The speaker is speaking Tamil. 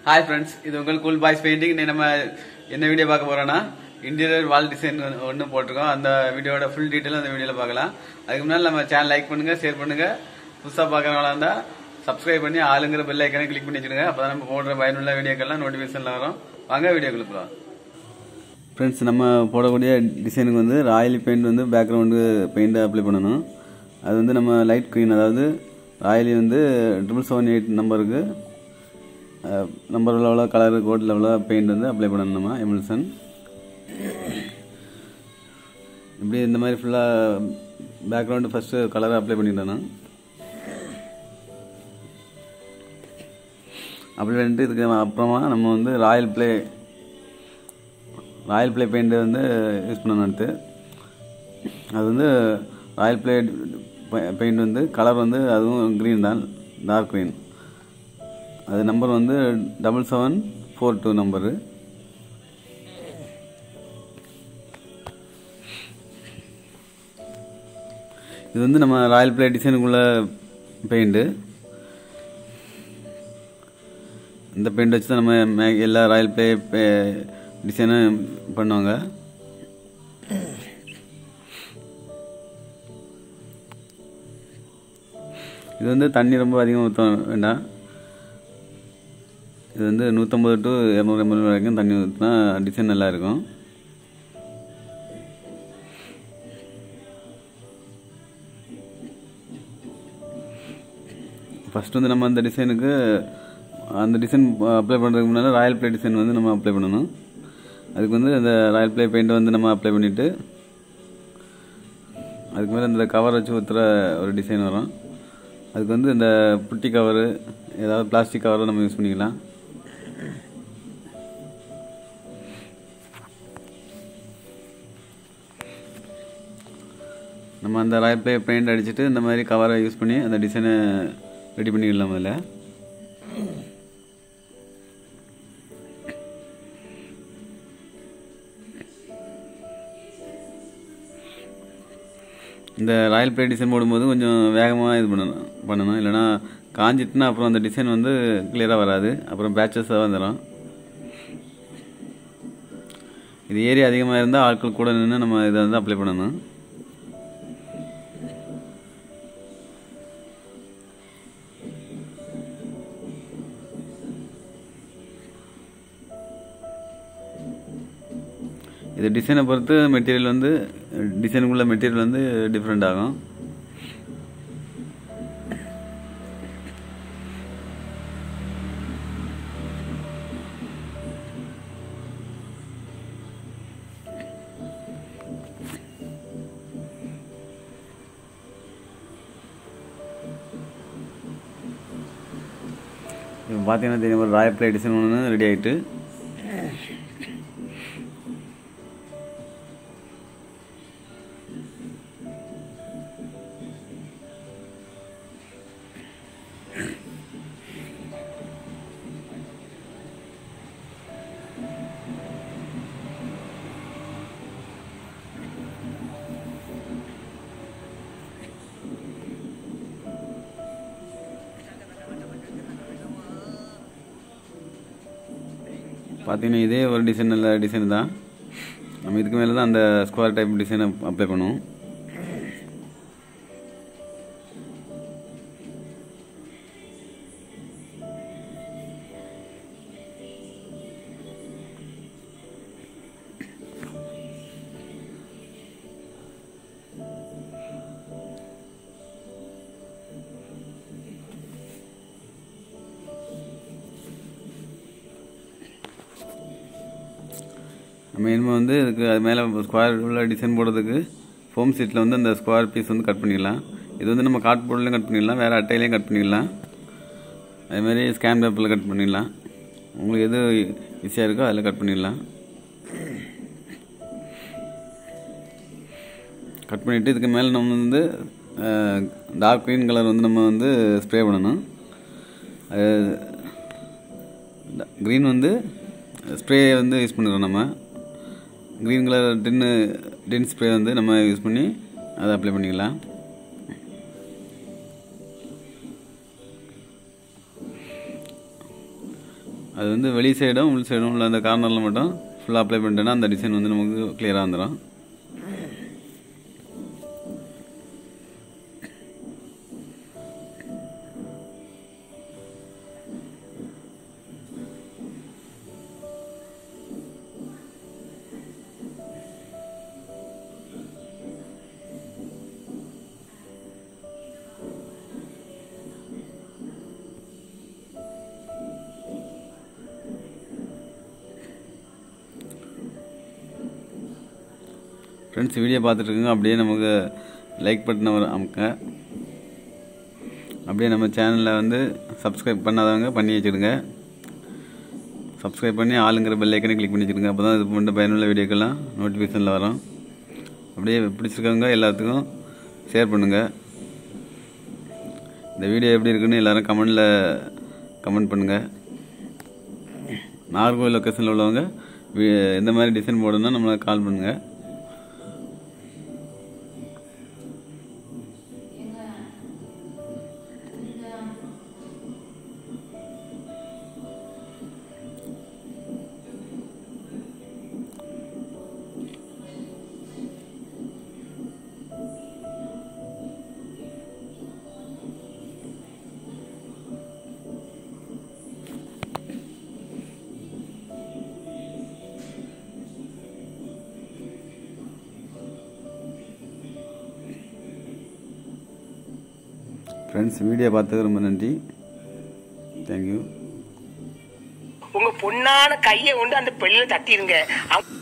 ஹாய் ஃப்ரெண்ட்ஸ் இது உங்கள் கூல் பாய்ஸ் பெயிண்டிங் இன்னைக்கு நம்ம என்ன வீடியோ பார்க்க போறோம்னா இன்டீரியர் வால் டிசைன் ஒன்று போட்டிருக்கோம் அந்த வீடியோட ஃபுல் டீட்டெயில் அந்த வீடியோவில் பார்க்கலாம் அதுக்கு முன்னால் நம்ம சேனல் லைக் பண்ணுங்க ஷேர் பண்ணுங்க புதுசாக பார்க்குறவங்களா இருந்தால் சப்ஸ்கிரைப் பண்ணி ஆளுங்கிற பெல் ஐக்கனை கிளிக் பண்ணி வச்சுருங்க அப்போ நம்ம போடுற பயனுள்ள வீடியோக்கெல்லாம் நோட்டிஃபிகேஷனில் வரும் வாங்க வீடியோக்குள்ள போகலாம் ஃப்ரெண்ட்ஸ் நம்ம போடக்கூடிய டிசைனுக்கு வந்து ராயலி பெயிண்ட் வந்து பேக்ரவுண்டு பெயிண்ட் அப்ளை பண்ணணும் அது வந்து நம்ம லைட் க்ரீன் அதாவது ராயலி வந்து ட்ரிபிள் செவன் எயிட் நம்பருக்கு number level colour code level paint வந்து அப்ளை பண்ணணும் நம்ம எமில்சன் இப்படி இந்த மாதிரி ஃபுல்லாக பேக்ரவுண்டு ஃபஸ்ட்டு கலரை அப்ளை பண்ணிட்டேன் அப்ளை பண்ணிட்டு இதுக்கு அப்புறமா நம்ம வந்து Royale Play Royale Play paint வந்து யூஸ் பண்ணணும் அடுத்து அது வந்து ராயல் ப்ளே பெயிண்ட் வந்து கலர் வந்து அதுவும் க்ரீன் தான் டார்க் க்ரீன் அது நம்பர் வந்து double seven four two number இது வந்து நம்ம ராயல் பிளே டிசைனுக்குள்ள பெயிண்ட்டு இந்த பெயிண்ட் வச்சு தான் நம்ம மே- எல்லா ராயல் பிளே டிசைனும் பண்ணுவாங்க இது வந்து தண்ணி ரொம்ப அதிகமாக ஊற்ற வேண்டாம் இது வந்து நூற்றம்பது டு இரநூறு எம்எல் வரைக்கும் தண்ணி ஊற்றினா டிசைன் நல்லா இருக்கும் ஃபர்ஸ்ட் வந்து நம்ம அந்த டிசைனுக்கு அந்த டிசைன் அப்ளை பண்ணுறதுக்கு முன்னால் ராயல் ப்ளே டிசைன் வந்து நம்ம அப்ளை பண்ணணும் அதுக்கு வந்து அந்த ராயல் ப்ளே பெயிண்ட் வந்து நம்ம அப்ளை பண்ணிவிட்டு அதுக்கு மேலே இந்த கவர் வச்சு ஊற்றுற ஒரு டிசைன் வரும் அதுக்கு வந்து இந்த புட்டி கவரு ஏதாவது பிளாஸ்டிக் கவரை நம்ம யூஸ் பண்ணிக்கலாம் நம்ம அந்த ராயல் ப்ளே பெயிண்ட் அடிச்சுட்டு இந்த மாதிரி கவரை யூஸ் பண்ணி அந்த டிசைனை ரெடி பண்ணிக்கலாம் முதல்ல இந்த ராயல் ப்ளே டிசைன் போடும்போது கொஞ்சம் வேகமாக இது பண்ணணும் பண்ணணும் இல்லைனா காஞ்சிட்டுனா அப்புறம் அந்த டிசைன் வந்து கிளியராக வராது அப்புறம் பேச்சஸாக வந்துடும் இது ஏரியா அதிகமாக இருந்தால் ஆட்கள் கூட நின்று நம்ம இதை வந்து அப்ளை பண்ணணும் இது டிசைனை பொறுத்து மெட்டீரியல் வந்து டிசைனுக்குள்ள மெட்டீரியல் வந்து டிஃப்ரெண்ட் ஆகும் இப்போ பார்த்தீங்கன்னா தெரியும் ஒரு ராயல் பிளே டிசைன் ஒன்று ரெடி ஆகிட்டு பார்த்தீங்கன்னா இதே ஒரு டிசைன் நல்ல டிசைன் தான் நம்ம இதுக்கு மேலே தான் அந்த ஸ்கொயர் டைப் டிசைனை அப்ளை பண்ணுவோம் நம்ம இனிமே வந்து இதுக்கு அது மேலே ஸ்கொயர் உள்ள டிசைன் போடுறதுக்கு ஃபோம் சீட்டில் வந்து அந்த ஸ்கொயர் பீஸ் வந்து கட் பண்ணிடலாம் இது வந்து நம்ம கார்ட் போர்ட்லேயும் கட் பண்ணிடலாம் வேறு அட்டையிலையும் கட் பண்ணிடலாம் அதேமாதிரி ஸ்கேன் பேப்பரில் கட் பண்ணிடலாம் உங்களுக்கு எது ஈஸியாக இருக்கோ அதில் கட் பண்ணிடலாம் கட் பண்ணிவிட்டு இதுக்கு மேலே நம்ம வந்து டார்க் க்ரீன் கலர் வந்து நம்ம வந்து ஸ்ப்ரே பண்ணணும் அது க்ரீன் வந்து ஸ்ப்ரே வந்து யூஸ் பண்ணுறோம் நம்ம green colour tin tin spray வந்து நம்ம யூஸ் பண்ணி அதை அப்ளை பண்ணிக்கலாம் அது வந்து வெளி சைடும் உள் சைடும் உள்ள அந்த கார்னரில் மட்டும் ஃபுல்லாக அப்ளை பண்ணிட்டோன்னா அந்த டிசைன் வந்து நமக்கு கிளியராக வந்துடும் ஃப்ரெண்ட்ஸ் வீடியோ பார்த்துட்டு இருக்குங்க அப்படியே நமக்கு லைக் பட்டனை வர அமுக்க அப்படியே நம்ம சேனலில் வந்து சப்ஸ்கிரைப் பண்ணாதவங்க பண்ணி வச்சுடுங்க சப்ஸ்கிரைப் பண்ணி ஆளுங்கிற பெல் ஐக்கனை கிளிக் பண்ணி வச்சுருங்க அப்போ தான் இது போன்ற பயனுள்ள வீடியோக்கெல்லாம் நோட்டிஃபிகேஷனில் வரும் அப்படியே பிடிச்சிருக்கவங்க எல்லாத்துக்கும் ஷேர் பண்ணுங்கள் இந்த வீடியோ எப்படி இருக்குன்னு எல்லாரும் கமெண்டில் கமெண்ட் பண்ணுங்கள் நாகர்கோவில் லொக்கேஷனில் உள்ளவங்க வி- எந்த மாதிரி டிசைன் போடணும்னா நம்மளை கால் பண்ணுங்கள் ஃப்ரெண்ட்ஸ் வீடியோ பார்த்ததுக்கு ரொம்ப நன்றி தேங்க்யூ உங்க பொண்ணான கையை கொண்டு அந்த பெண்ணில தட்டிருங்க அவங்க